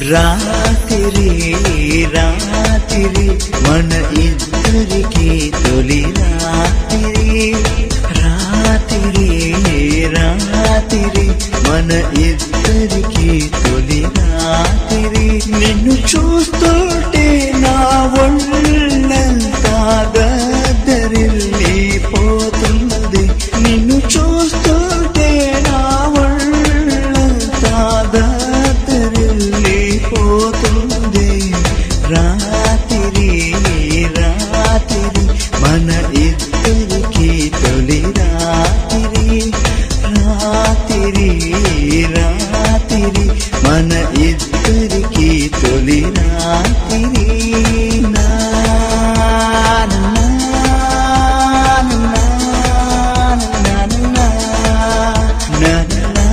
రాత్రి రాత్రి మన ఇద్దరికి తొలి రాత్రి రాత్రి రాత్రి మన ఇద్దరికి తొలి రాత్రి నిన్ను చూస్తుంటే నా ఒళ్ళంతా గద్దరిల్లిపోతున్నది నిన్ను చూస్తుంటే నా ఒళ్ళంతా గద్దరిల్లిపోతుంది రాత్రి రాత్రి మన ఇద్దరికి తొలి రాత్రి రాత్రి రాత్రి మన ఇద్దరికి తొలి రాత్రి నా నా, నా, నా, నా, నా, నా,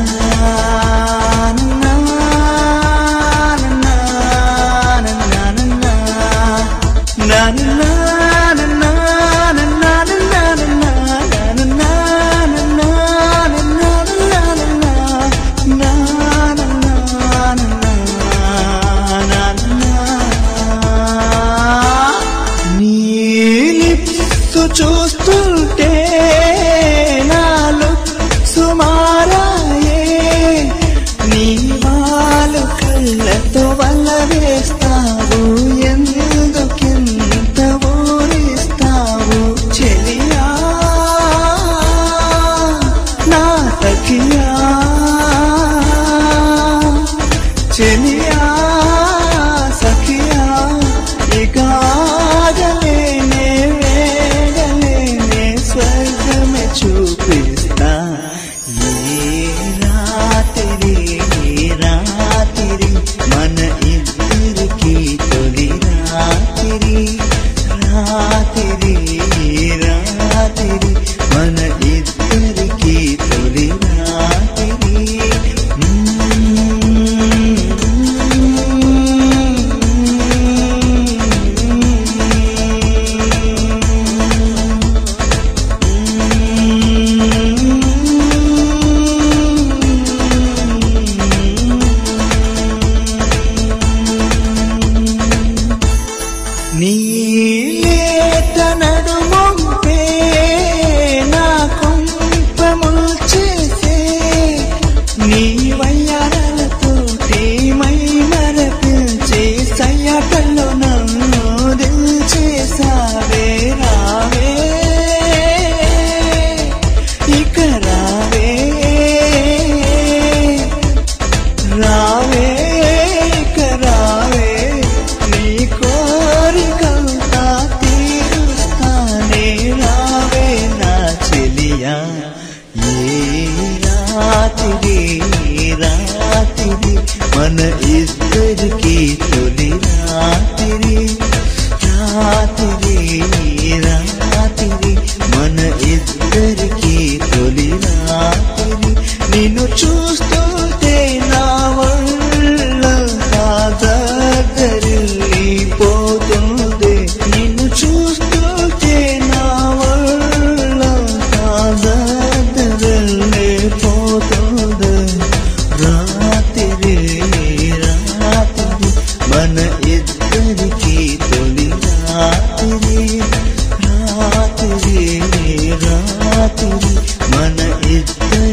చూస్తుంటే నాలో సుమారాయే నీ వాళ్ళు కళ్ళతో వల్ల వేస్తావు ఎందుకెంత ఊరిస్తావు చెలియా నా సఖియా చెలియా సఖియా ఇక ఆగలేనే వేగలేనే స్వర్గమే చూపిస్తా ఏ రాత్రి రాత్రి మన ఇద్దరికి తొలి రాత్రి రాత్రి రాత్రి మన ఇద్దరికి తొలి రాత్రి నీలేత నడుమొంపే నా కొంపముల్ చేసే నీ వయ్యారలతో మై మరపించే సయ్యాటల్లో నన్ను దిల్చేసావే రావే ఇక రావే రావే ఇక రావే నీ కోరికంతా తీరుస్తానే రావే నా చెలియా ఏ రాత్రి రాత్రి మన ఇద్దరికి తొలి రాత్రి రాత్రి రాత్రి మన ఇద్దరికి తొలి రాత్రి నిన్ను చూస్తుంటే నా వల్ల పోతుంది నిన్ను చూస్తుంటే నా వల్ల పోతుంది రాత్రి రాత్రి మన ఇద్దరికి తొలి రాత్రి రాత్రి రాత్రి మన ఇద్దరి